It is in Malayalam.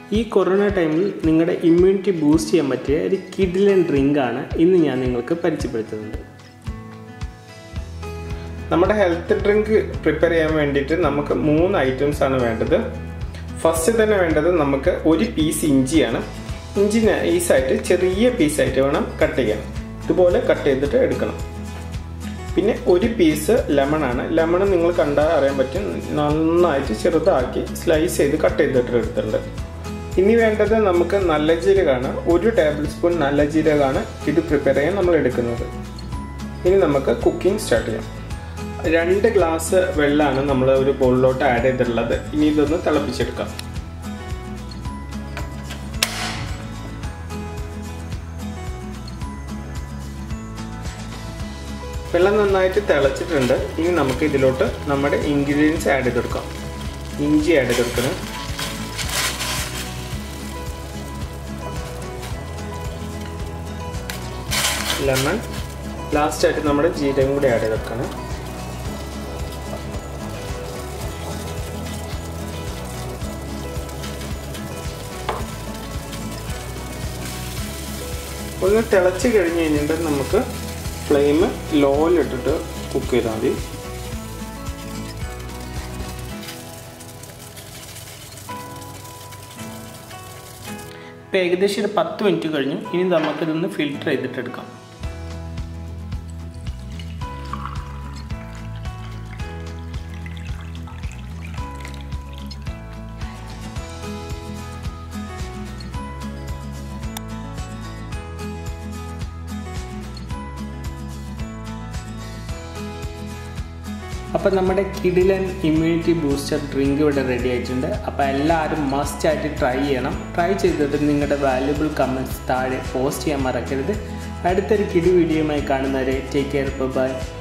ഈ കൊറോണ ടൈമിൽ നിങ്ങളുടെ ഇമ്മ്യൂണിറ്റി ബൂസ്റ്റ് ചെയ്യാൻ പറ്റിയ ഒരു കിഡിലൻ ഡ്രിങ്കാണ് ഇന്ന് ഞാൻ നിങ്ങൾക്ക് പരിചയപ്പെടുത്തുന്നത് നമ്മുടെ ഹെൽത്ത് ഡ്രിങ്ക് പ്രിപ്പയർ ചെയ്യാൻ വേണ്ടിയിട്ട് നമുക്ക് മൂന്ന് ഐറ്റംസ് ആണ് വേണ്ടത് ഫസ്റ്റ് തന്നെ വേണ്ടത് നമുക്ക് ഒരു പീസ് ഇഞ്ചിയാണ് ഇഞ്ചി നൈസായിട്ട് ചെറിയ പീസായിട്ട് വേണം കട്ട് ചെയ്യാൻ ഇതുപോലെ കട്ട് ചെയ്തിട്ട് എടുക്കണം പിന്നെ ഒരു പീസ് ലെമൺ ആണ് ലെമൺ നിങ്ങൾ കണ്ടാൽ അറിയാൻ പറ്റും നന്നായിട്ട് ചെറുതാക്കി സ്ലൈസ് ചെയ്ത് കട്ട് ചെയ്തിട്ട് എടുത്തിട്ടുണ്ട് ഇനി വേണ്ടത് നമുക്ക് നല്ല ജീരകമാണ് ഒരു ടേബിൾ സ്പൂൺ നല്ല ജീരകമാണ് ഇത് പ്രിപ്പയർ ചെയ്യാൻ നമ്മൾ എടുക്കുന്നത് ഇനി നമുക്ക് കുക്കിംഗ് സ്റ്റാർട്ട് ചെയ്യാം രണ്ട് ഗ്ലാസ് വെള്ളമാണ് നമ്മൾ ഒരു ബോളിലോട്ട് ആഡ് ചെയ്തിട്ടുള്ളത് ഇനി ഇതൊന്ന് തിളപ്പിച്ചെടുക്കാം വെള്ളം നന്നായിട്ട് തിളച്ചിട്ടുണ്ട് ഇനി നമുക്ക് ഇതിലോട്ട് നമ്മുടെ ഇൻഗ്രീഡിയൻസ് ആഡ് ചെയ്തെടുക്കാം ഇഞ്ചി ആഡ് ചെയ്തെടുക്കണം ലെമൺ ലാസ്റ്റ് ആയിട്ട് നമ്മുടെ ജീരകം കൂടി ആഡ് ചെയ്തെടുക്കണം ഒന്ന് തിളച്ച് കഴിഞ്ഞ് കഴിഞ്ഞിട്ട് നമുക്ക് ഫ്ലെയിം ലോയിലിട്ടിട്ട് കുക്ക് ചെയ്താൽ മതി ഇപ്പം ഏകദേശം ഒരു പത്ത് മിനിറ്റ് കഴിഞ്ഞു ഇനി നമുക്കിതൊന്ന് ഫിൽറ്റർ ചെയ്തിട്ടെടുക്കാം അപ്പോൾ നമ്മുടെ കിഡിലൻ ഇമ്മ്യൂണിറ്റി ബൂസ്റ്റർ ഡ്രിങ്ക് ഇവിടെ റെഡി ആയിട്ടുണ്ട് അപ്പോൾ എല്ലാവരും മസ്റ്റ് ആയിട്ട് ട്രൈ ചെയ്യണം ട്രൈ ചെയ്തിട്ട് നിങ്ങളുടെ വാല്യുബിൾ കമൻറ്റ്സ് താഴെ പോസ്റ്റ് ചെയ്യാൻ മറക്കരുത് അടുത്തൊരു കിഡി വീഡിയോയുമായി കാണുന്നവരെ ടേക്ക് കെയർ ബൈ